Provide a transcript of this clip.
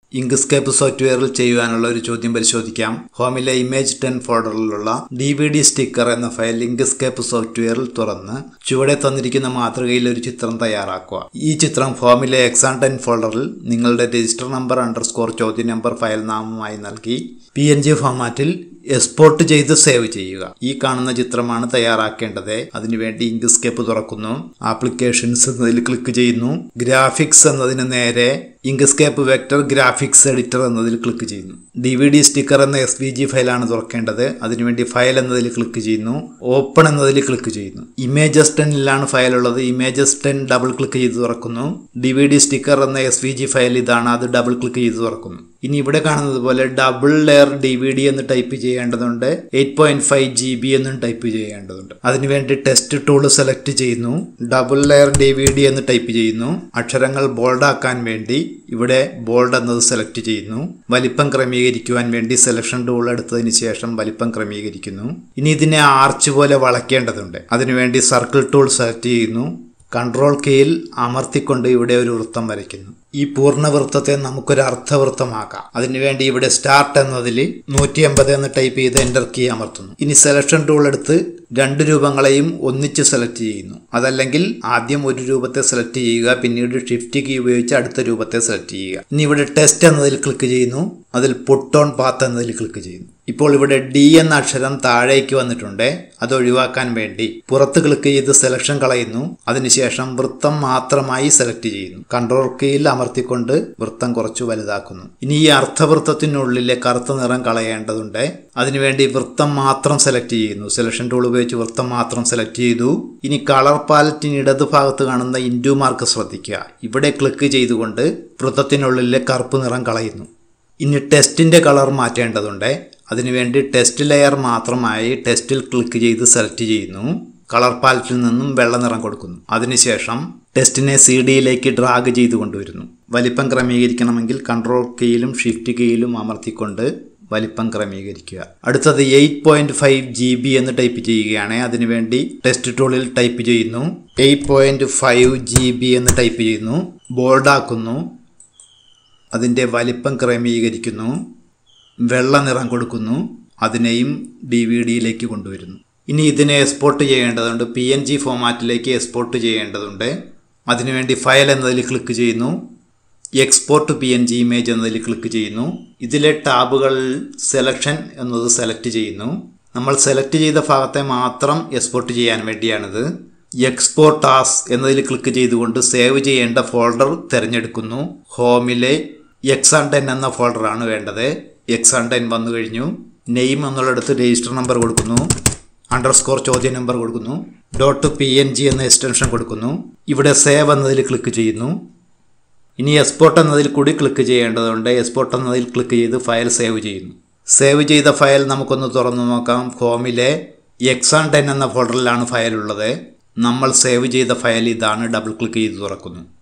Inkscape സോഫ്റ്റ്വെയറിൽ ചെയ്യുവാനുള്ള ഒരു ചോദ്യം പരിശോധിക്കാം ഹോമിലെ ഇമേജ് ടെൻ ഫോൾഡറിലുള്ള ഡി വി ഡി സ്റ്റിക്കർ എന്ന ഫയൽ ഇങ്ക്സ്കേപ്പ് സോഫ്റ്റ്വെയറിൽ തുറന്ന് ചുവടെ തന്നിരിക്കുന്ന മാതൃകയിൽ ഒരു ചിത്രം തയ്യാറാക്കുക ഈ ചിത്രം ഫോമിലെ എക്സാം ടെൻ ഫോൾഡറിൽ നിങ്ങളുടെ രജിസ്റ്റർ നമ്പർ അണ്ടർസ്കോർ ചോദ്യ നമ്പർ ഫയൽ നാമമായി നൽകി പി എൻ ജി ഫോമാറ്റിൽ എക്സ്പോർട്ട് ചെയ്ത് സേവ് ചെയ്യുക ഈ കാണുന്ന ചിത്രമാണ് തയ്യാറാക്കേണ്ടത് അതിനുവേണ്ടി ഇങ്ക്സ്കേപ്പ് തുറക്കുന്നു ആപ്ലിക്കേഷൻസ് എന്നതിൽ ക്ലിക്ക് ചെയ്യുന്നു ഗ്രാഫിക്സ് എന്നതിന് നേരെ ഇങ്ക്സ്കേപ്പ് വെക്ടർ ഗ്രാഫിക്സ് എഡിറ്റർ എന്നതിൽ ക്ലിക്ക് ചെയ്യുന്നു ഡി വി ഡി സ്റ്റിക്കർ എന്ന എസ് വി ജി ഫയലാണ് തുറക്കേണ്ടത് അതിനുവേണ്ടി ഫയൽ എന്നതിൽ ക്ലിക്ക് ചെയ്യുന്നു ഓപ്പൺ എന്നതിൽ ക്ലിക്ക് ചെയ്യുന്നു ഇമേജസ് ടെന്നിലാണ് ഫയൽ ഉള്ളത് ഇമേജസ് ടെൻ ഡബിൾ ക്ലിക്ക് ചെയ്ത് തുറക്കുന്നു ഡി വി ഡി സ്റ്റിക്കർ എന്ന എസ് വി ജി ഫയൽ ഇതാണ് അത് ഡബിൾ ക്ലിക്ക് ചെയ്ത് തുറക്കുന്നു ഇനി ഇവിടെ കാണുന്നത് പോലെ double layer D V D എന്ന് ടൈപ്പ് ചെയ്യേണ്ടതുണ്ട് eight point five G B എന്നും ടൈപ്പ് ചെയ്യേണ്ടതുണ്ട് അതിനുവേണ്ടി ടെസ്റ്റ് ടൂൾ സെലക്ട് ചെയ്യുന്നു double layer D V D എന്ന് ടൈപ്പ് ചെയ്യുന്നു അക്ഷരങ്ങൾ ബോൾഡ് ആക്കാൻ വേണ്ടി ഇവിടെ ബോൾഡ് എന്നത് സെലക്ട് ചെയ്യുന്നു വലിപ്പം ക്രമീകരിക്കുവാൻ വേണ്ടി സെലക്ഷൻ ടൂൾ എടുത്തതിന് ശേഷം വലിപ്പം ക്രമീകരിക്കുന്നു ഇനി ഇതിനെ ആർച്ച് പോലെ വളയ്ക്കേണ്ടതുണ്ട് അതിനുവേണ്ടി സർക്കിൾ ടൂൾ സെലക്ട് ചെയ്യുന്നു കൺട്രോൾ കീയിൽ അമർത്തിക്കൊണ്ട് ഇവിടെ ഒരു വൃത്തം വരയ്ക്കുന്നു ഈ പൂർണ്ണവൃത്തത്തെ നമുക്കൊരു അർത്ഥവൃത്തമാക്കാം അതിനുവേണ്ടി ഇവിടെ സ്റ്റാർട്ട് എന്നതിൽ നൂറ്റി എൺപത് എന്ന് ടൈപ്പ് ചെയ്ത് എൻ്റർ കീ അമർത്തുന്നു ഇനി സെലക്ഷൻ ടൂൾ എടുത്ത് രണ്ട് രൂപങ്ങളെയും ഒന്നിച്ച് സെലക്ട് ചെയ്യുന്നു അതല്ലെങ്കിൽ ആദ്യം ഒരു രൂപത്തെ സെലക്ട് ചെയ്യുക പിന്നീട് ഷിഫ്റ്റ് കീ ഉപയോഗിച്ച് അടുത്ത രൂപത്തെ സെലക്ട് ചെയ്യുക ഇനി ഇവിടെ ടെസ്റ്റ് എന്നതിൽ ക്ലിക്ക് ചെയ്യുന്നു അതിൽ പുട്ട് ഓൺ പാത്ത് എന്നതിൽ ക്ലിക്ക് ചെയ്യുന്നു ഇപ്പോൾ ഇവിടെ ഡി എന്ന അക്ഷരം താഴേക്ക് വന്നിട്ടുണ്ട് അത് ഒഴിവാക്കാൻ വേണ്ടി പുറത്ത് ക്ലിക്ക് ചെയ്ത് സെലക്ഷൻ കളയുന്നു അതിനുശേഷം വൃത്തം മാത്രമായി സെലക്ട് ചെയ്യുന്നു കൺട്രോൾ കീയിൽ അമർത്തിക്കൊണ്ട് വൃത്തം കുറച്ച് വലുതാക്കുന്നു ഇനി ഈ അർത്ഥവൃത്തത്തിനുള്ളിലെ കറുത്ത നിറം കളയേണ്ടതുണ്ട് അതിനുവേണ്ടി വൃത്തം മാത്രം സെലക്ട് ചെയ്യുന്നു സെലക്ഷൻ ടൂൾ ഉപയോഗിച്ച് വൃത്തം മാത്രം സെലക്ട് ചെയ്തു ഇനി കളർ പാലറ്റിന് ഇടതുഭാഗത്ത് കാണുന്ന ഇൻഡു മാർക്ക് ശ്രദ്ധിക്കുക ഇവിടെ ക്ലിക്ക് ചെയ്തുകൊണ്ട് വൃത്തത്തിനുള്ളിലെ കറുപ്പ് നിറം കളയുന്നു ഇനി ടെസ്റ്റിന്റെ കളർ മാറ്റേണ്ടതുണ്ട് അതിനുവേണ്ടി ടെസ്റ്റ് ലെയർ മാത്രമായി ടെസ്റ്റിൽ ക്ലിക്ക് ചെയ്ത് സെലക്ട് ചെയ്യുന്നു കളർ പാലറ്റിൽ നിന്നും വെള്ള നിറം കൊടുക്കുന്നു അതിനുശേഷം ടെസ്റ്റിനെ സി ഡിയിലേക്ക് ഡ്രാഗ് ചെയ്ത് കൊണ്ടുവരുന്നു വലിപ്പം ക്രമീകരിക്കണമെങ്കിൽ കൺട്രോൾ കീയിലും ഷിഫ്റ്റ് കീയിലും അമർത്തിക്കൊണ്ട് വലിപ്പം ക്രമീകരിക്കുക അടുത്തത് eight point five G B എന്ന് ടൈപ്പ് ചെയ്യുകയാണ് അതിനുവേണ്ടി ടെസ്റ്റ് ടൂളിൽ ടൈപ്പ് ചെയ്യുന്നു eight point five G B എന്ന് ടൈപ്പ് ചെയ്യുന്നു ബോൾഡാക്കുന്നു അതിൻ്റെ വലിപ്പം ക്രമീകരിക്കുന്നു വെള്ള നിറം കൊടുക്കുന്നു അതിനെയും ഡി വി ഡിയിലേക്ക് കൊണ്ടുവരുന്നു ഇനി ഇതിനെ എക്സ്പോർട്ട് ചെയ്യേണ്ടതുണ്ട് പി എൻ ജി ഫോമാറ്റിലേക്ക് എക്സ്പോർട്ട് ചെയ്യേണ്ടതുണ്ട് അതിനുവേണ്ടി ഫയൽ എന്നതിൽ ക്ലിക്ക് ചെയ്യുന്നു export P N G image എന്നതിൽ ക്ലിക്ക് ചെയ്യുന്നു ഇതിലെ ടാബുകളിൽ സെലക്ഷൻ എന്നത് സെലക്ട് ചെയ്യുന്നു നമ്മൾ സെലക്ട് ചെയ്ത ഭാഗത്തെ മാത്രം എക്സ്പോർട്ട് ചെയ്യാൻ വേണ്ടിയാണിത് എക്സ്പോർട്ട് ആസ് എന്നതിൽ ക്ലിക്ക് ചെയ്തുകൊണ്ട് സേവ് ചെയ്യേണ്ട ഫോൾഡർ തിരഞ്ഞെടുക്കുന്നു ഹോമിലെ എക്സാൺ ടെൻ എന്ന ഫോൾഡറാണ് വേണ്ടത് എക്സാൺ ടെൻ വന്നു കഴിഞ്ഞു നെയിം എന്നുള്ളിടത്ത് രജിസ്റ്റർ നമ്പർ കൊടുക്കുന്നു അണ്ടർസ്കോർ ചോദ്യ നമ്പർ കൊടുക്കുന്നു ഡോട്ട് പി എൻ ജി എന്ന എക്സ്റ്റൻഷൻ കൊടുക്കുന്നു ഇവിടെ സേവ് എന്നതിൽ ക്ലിക്ക് ചെയ്യുന്നു ഇനി എക്സ്പോർട്ട് എന്നതിൽ കൂടി ക്ലിക്ക് ചെയ്യേണ്ടതുണ്ട് എക്സ്പോർട്ട് എന്നതിൽ ക്ലിക്ക് ചെയ്ത് ഫയൽ സേവ് ചെയ്യുന്നു സേവ് ചെയ്ത ഫയൽ നമുക്കൊന്ന് തുറന്നു നോക്കാം ഹോമിലെ എക്സാൺ ടെൻ എന്ന ഫോൾഡറിലാണ് ഫയൽ ഉള്ളത് നമ്മൾ സേവ് ചെയ്ത ഫയൽ ഇതാണ് ഡബിൾ ക്ലിക്ക് ചെയ്ത് തുറക്കുന്നു